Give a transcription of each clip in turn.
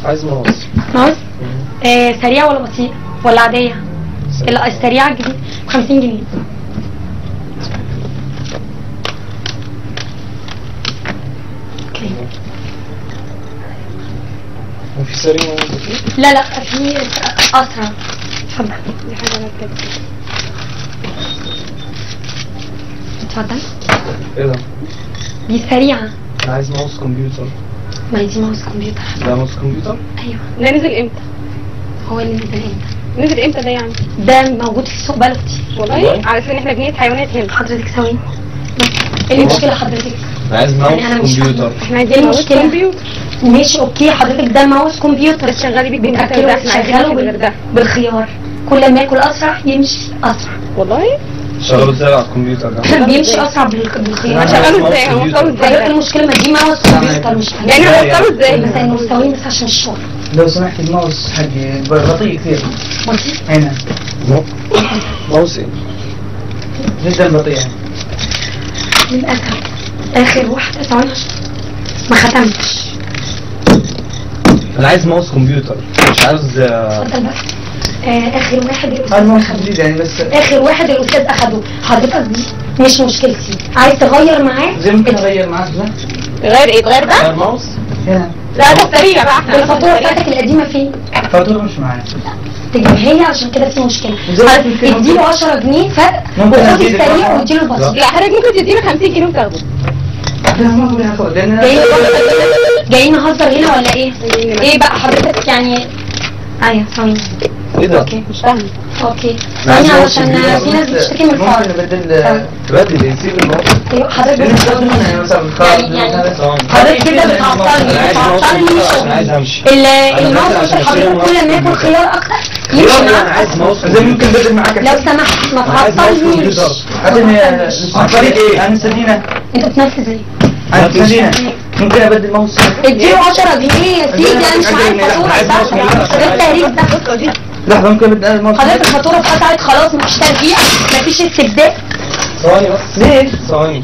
عايز ماوس ماوس آه سريع ولا بطيء ولا عادية لا السريعة الجديد ب 50 جنيه اوكي وفي سريع وبطيء لا لا في اسرع اتفضل دي حاجه انا بجد اتفضل ايه ده؟ دي سريعة انا عايز ماوس كمبيوتر ما هي دي ماوس كمبيوتر ده ماوس كمبيوتر ايوه ده نزل امتى هو اللي نزل امتى نزل امتى ده يعني ده موجود في السوق بقاله كتير والله علشان احنا جنينه حيوانات هنا حضرتك ثواني بس ايه المشكلة حضرتك؟ انا عايز يعني أنا ماوس مش كمبيوتر احنا إيه عايزين ماوس المشكلة؟ كمبيوتر ماشي اوكي حضرتك ده ماوس كمبيوتر بس شغالي بيك بالكتر بنأكله ده احنا عايزين شغاله واحد غير ده بال- بالخيار كل ما ياكل اسرع يمشي اسرع والله شغاله ازاي على الكمبيوتر ده؟ بيمشي اسرع بال- بالخيار أنا شغاله عايز ازاي هو ماوس مصور كمبيوتر. ازاي حضرتك ده؟ المشكلة ما دي ماوس كمبيوتر مش يعني حاجة هو ازاي مصور ازاي بس المستويين بس عشان الشغل لو سمحت الماوس حقي بطيء كثير بطيء هنا ماوس ايه؟ جدا بطيء يعني للأسف آخر واحدة ثواني عشان ما ختمتش انا عايز ماوس كمبيوتر مش عاوز آه، اتفضل بقى آه آخر واحد هذا الأستاذ الماوس أخده جديد يعني بس آخر واحد الأستاذ أخده حضرتك دي مش مشكلتي عايز تغير معاه زي ممكن اغير معاك ده تغير ايه تغير ده؟ غير ماوس هنا لا ده سريع بقى احنا الفاتورة بتاعتك القديمة فين؟ فاتورة مش معايا تجيبها لي عشان كده في مشكلة زي حضرتك ممكن- اديله 10 جنيه فرق ممكن وخد أزيدك السريع بقى. واديله البطيء لا حضرتك ممكن تدينا 50 جنيه وتاخده لا ما اقول هاخد لان جايين جايين نهزر هنا ولا ايه؟ ايه بقى حضرتك يعني ايوه ثواني ايه ده؟ اوكي مش فاهمه اوكي أنا عايز ثانية موس علشان كمبيوتر. في ناس بتشتكي من ممكن الفار نبدل تبدل ايه؟ سيب الماوس ايوه حضرتك لان بتعطلني. نستخدم يعني مثلا الخارج يعني- يعني هذا ثواني. حضرتك كده بتعطلني انا عايز ماوس بتعطلني كمبيوتر عشان عايز شغلي امشي ال- أنا الماوس بنزل عشان أشتري حضرتك ماوس كل ما ياكل كمبيوتر. خيار اكتر يمشي يلا انا معاك عايز ماوس زي ممكن بدل معاك لو سمحت ما عايز ماوس تعطلنيش كمبيوتر. عشان عن طريق ايه؟ انا سدينا انت بتنفذ ايه؟ انا سدينا ممكن ابدل ماوس اديله 10 جنيه يا سيدي انا مش عارف الفاتوره عايز ماوس بتاعتك كمبيوتر. ايه التهريج ده؟ لحظة ممكن ابدل الماوس حضرتك الفاتوره اتقطعت خلاص مفيش ترجيع مفيش استبدال ثواني بس ليش؟ ثواني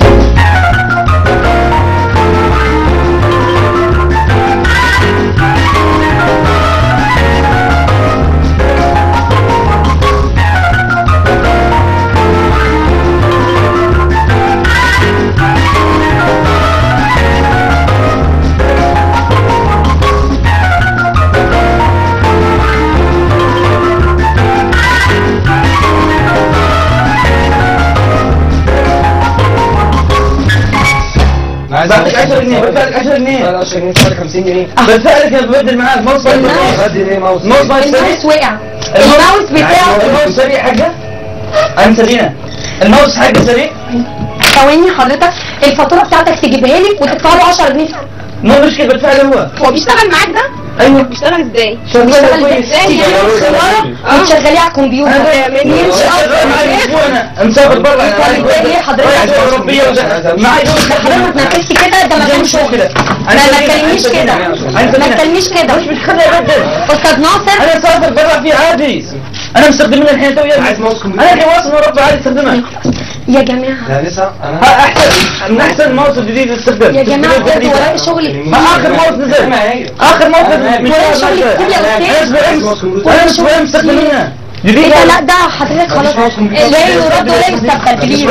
انا عايز بعطيك 10 جنيه بدفعلك 10 لا جنيه لا 10 جنيه تدفع 50 جنيه بدفعلك يا ببدل معاك ماوس الماوس. بدل ايه ماوس الماوس ما يستوي الماوس وقع الماوس بتاعه الماوس سريع حقه انا سريع الماوس حقه سريع ثواني حضرتك الفاتوره بتاعتك تجيبها لي وتدفع له 10 جنيه مو مشكلة بدفع له هو هو بيشتغل معاك ده؟ ايوه بيشتغل ازاي؟ شغال كويس تجيبي الخياره وتشغليه على الكمبيوتر يمشي شغال معي اصلا اسبوع انا مسافر برا انت بتقول ايه حضرتك؟ رايح دول اوروبيه معي حضرتك ما تنفذش كده ده مكان شغل ما ما تكلمنيش كده ما تكلمنيش كده مش مش خلي ابدل استاذ ناصر انا مسافر برا في عادي انا مستخدمين الحين توي عايز ماوس كمبيوتر. انا الحين واصل من اوروبا عادي استخدمه يا جماعه لا لسه انا ها احسن من احسن ماوس الجديد استخدم يا جماعه بجد ورايا شغل كتير ها اخر ماوس نزل اخر ماوس نزل من ورايا شهر شغل كتير يا انا استاذ اسبوعين انا اسبوعين مستخدمينه جديد ايه ده لا ده حضرتك خلاص لا يرد ولا يستقبل بليز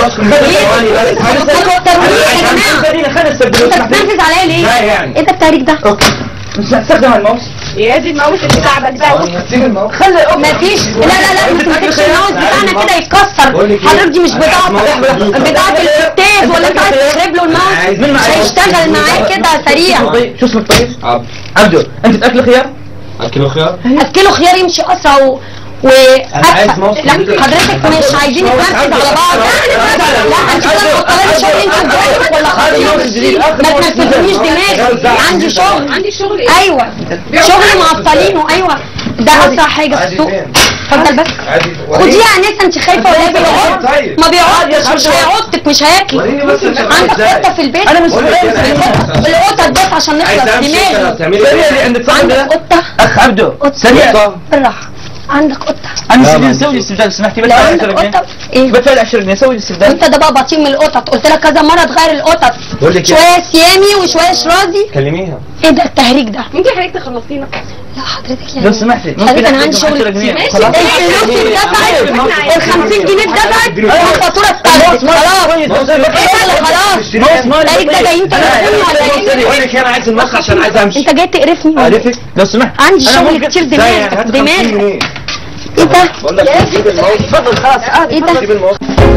خلينا خلينا انت استخدمه بتنفذ عليا ليه؟ لا يعني. ايه ده التهريج ده؟ مش هستخدم الماوس يا دي الماوس اللي تعبك ده سيب الماوس خلي مفيش لا لا لا ما تمسكش الماوس بتاعنا كده يتكسر حضرتك دي مش بتاعتك بتاعت الستات ولا انت عايز تخرب له الماوس من مش هيشتغل معاك كده سريع شو اسمك طيب؟ عبد عبدو انت تاكل خيار؟ اكله خيار اكله خيار يمشي اسرع و و عايز أدفع. ماوس لا كمبيوتر. حضرتك مش عايزين نتنفذ على بعض لا انت كده مطلعين شغل انت جوزك ولا خطيبك ما تنفذنيش دماغي عندي شغل عندي شغل ايه؟ ايوه شغل معطلينه ايوه ده اسرع حاجه في السوق اتفضل بس عادي خديها يا انسه انت خايفه ولا ايه بيقعد طيب. ما بيقعدش مش هيعضك مش هياكل وريني بس انت عندك ازاي. قطه في البيت انا مش بقول لك فاهم كده. القطط بس عشان عايز نخلص امشي دماغي تعملي سريع ايه اللي عندك صاحب عندك ده قطه اخ عبدو قطه سريع بالراحه عندك قطه عندي لا، سبيل ما سوي لي استبدال لو سمحتي لو بدفع عندك 10 جنيه قطه ايه بدفع 10 جنيه سوي لي استبدال وانت ده بقى بطيء من القطط قلت لك كذا مره تغير القطط بقول لك ايه شويه سيامي وشويه شرازي كلميها ايه ده التهريج ده ممكن حضرتك تخلصينا لا حضرتك يعني لو سمحتي حضرتك ممكن انا أحجز عندي شغل 10 جنيه ماشي. خلاص الفلوس اتدفعت ال 50 جنيه اتدفعت والفاتوره اتاخدت خلاص ايه ده اللي خلاص موس مال تاريخ ده جايين تقرفني ولا ايه؟ بقول لك ايه انا عايز المخ عشان عايز امشي انت جاي تقرفني ولا إيه؟ عارفك لو سمحت عندي أنا شغل ممكن- كتير ازاي دماغ يعني هات 50 دماغ جنيه ايه ده؟ بقول لك سيب الموز اتفضل خلاص عادي ايه ده؟ سيب الموز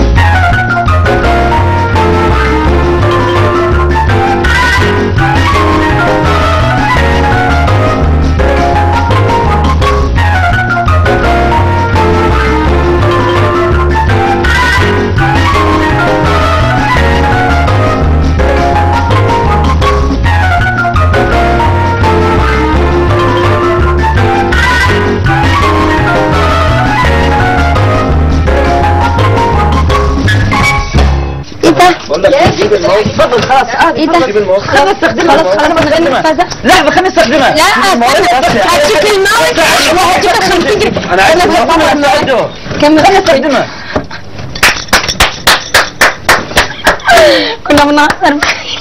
ايه ده؟ بقول لك سيب الموز اتفضل خلاص عادي ايه ده؟ سيب الموز خلاص استخدمها خلاص خلاص من غير نرفزه لحظة خليني استخدمها لا استنى هديك الماوس وهديك ال 50 جنيه انا عايز كمل الموز كمل عنده كمل استخدمها كنا بنهزر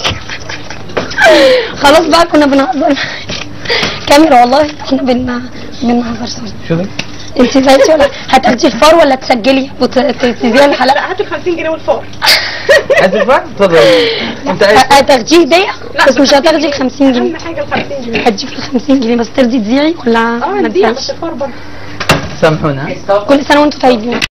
خلاص بقى كنا بنهزر كاميرا والله احنا بن بنهزر سوا شوفي انت زي ولا هتاخدي الفار ولا تسجلي وتذيعي الحلقه لا هات ال 50 جنيه والفار عايز الفرق تفضل انت عايز هتاخديه هديه بس مش هتاخدي ال 50 جنيه اهم حاجه ال 50 جنيه هتجيب ال 50 جنيه بس ترضي تذيعي ولا اه ما نديها تذيعش بس الفار برضه سامحونا كل سنه وانتم طيبين